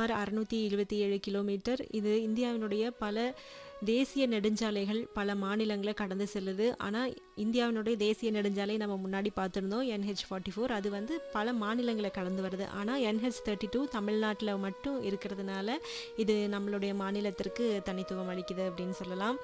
சுமார் அறுநூற்றி எழுபத்தி ஏழு கிலோமீட்டர் இது இந்தியாவினுடைய பல தேசிய நெடுஞ்சாலைகள் பல மாநிலங்களை கடந்து செல்லுது ஆனால் இந்தியாவினுடைய தேசிய நெடுஞ்சாலை நம்ம முன்னாடி பார்த்துருந்தோம் என்ஹெச் ஃபார்ட்டி ஃபோர் அது வந்து பல மாநிலங்களை கடந்து வருது ஆனால் என்ஹெச் தேர்ட்டி டூ தமிழ்நாட்டில் மட்டும் இருக்கிறதுனால இது நம்மளுடைய மாநிலத்திற்கு தனித்துவம் அளிக்குது அப்படின்னு சொல்லலாம்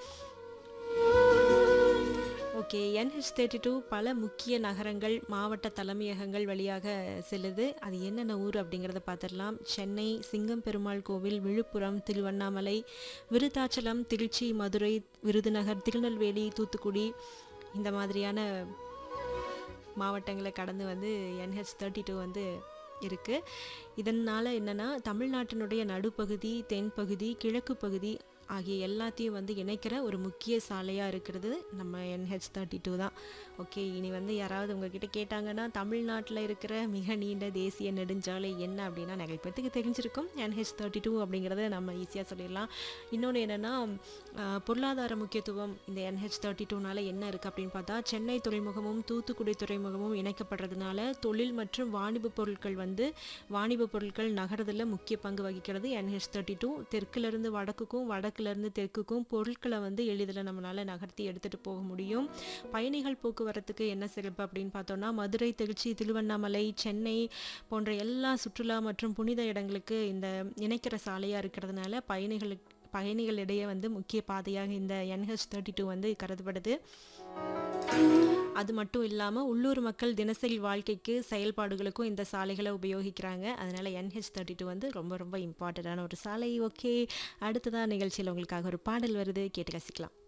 ஓகே என்ஹெச் தேர்ட்டி டூ பல முக்கிய நகரங்கள் மாவட்ட தலைமையகங்கள் வழியாக செல்லுது அது என்னென்ன ஊர் அப்படிங்கிறத பார்த்துடலாம் சென்னை சிங்கம் பெருமாள் கோவில் விழுப்புரம் திருவண்ணாமலை விருத்தாச்சலம் திருச்சி மதுரை விருதுநகர் திருநெல்வேலி தூத்துக்குடி இந்த மாதிரியான மாவட்டங்களை கடந்து வந்து என்ஹெச் தேர்ட்டி டூ வந்து இருக்குது இதனால் என்னென்னா தமிழ்நாட்டினுடைய நடுப்பகுதி தென்பகுதி கிழக்கு பகுதி ஆகிய எல்லாத்தையும் வந்து இணைக்கிற ஒரு முக்கிய சாலையாக இருக்கிறது நம்ம என்ஹெச் தேர்ட்டி டூ தான் ஓகே இனி வந்து யாராவது உங்ககிட்ட கேட்டாங்கன்னா தமிழ்நாட்டில் இருக்கிற மிக நீண்ட தேசிய நெடுஞ்சாலை என்ன அப்படின்னா நிறைய பேர்த்துக்கு தெரிஞ்சிருக்கும் என்ஹெச் தேர்ட்டி டூ அப்படிங்கிறத நம்ம ஈஸியாக சொல்லிடலாம் இன்னொன்று என்னென்னா பொருளாதார முக்கியத்துவம் இந்த என்ஹெச் தேர்ட்டி டூனால என்ன இருக்குது அப்படின்னு பார்த்தா சென்னை துறைமுகமும் தூத்துக்குடி துறைமுகமும் இணைக்கப்படுறதுனால தொழில் மற்றும் வாணிப பொருட்கள் வந்து வாணிப பொருட்கள் நகரத்தில் முக்கிய பங்கு வகிக்கிறது என்ஹெச் தேர்ட்டி டூ தெற்குலேருந்து வடக்குக்கும் வடக்குலேருந்து தெற்குக்கும் பொருட்களை வந்து எளிதில் நம்மளால் நகர்த்தி எடுத்துகிட்டு போக முடியும் பயணிகள் போக்குவரத்துக்கு என்ன சிறப்பு அப்படின்னு பார்த்தோம்னா மதுரை திருச்சி திருவண்ணாமலை சென்னை போன்ற எல்லா சுற்றுலா மற்றும் புனித இடங்களுக்கு இந்த இணைக்கிற சாலையாக இருக்கிறதுனால பயணிகளுக்கு பயணிகளிடையே வந்து முக்கிய பாதையாக இந்த என்ஹெச் தேர்ட்டி டூ வந்து கருதப்படுது அது மட்டும் இல்லாமல் உள்ளூர் மக்கள் தினசரி வாழ்க்கைக்கு செயல்பாடுகளுக்கும் இந்த சாலைகளை உபயோகிக்கிறாங்க அதனால் என்ஹெச் தேர்ட்டி டூ வந்து ரொம்ப ரொம்ப இம்பார்ட்டண்ட்டான ஒரு சாலை ஓகே அடுத்ததான் நிகழ்ச்சியில் உங்களுக்காக ஒரு பாடல் வருது கேட்டு ரசிக்கலாம்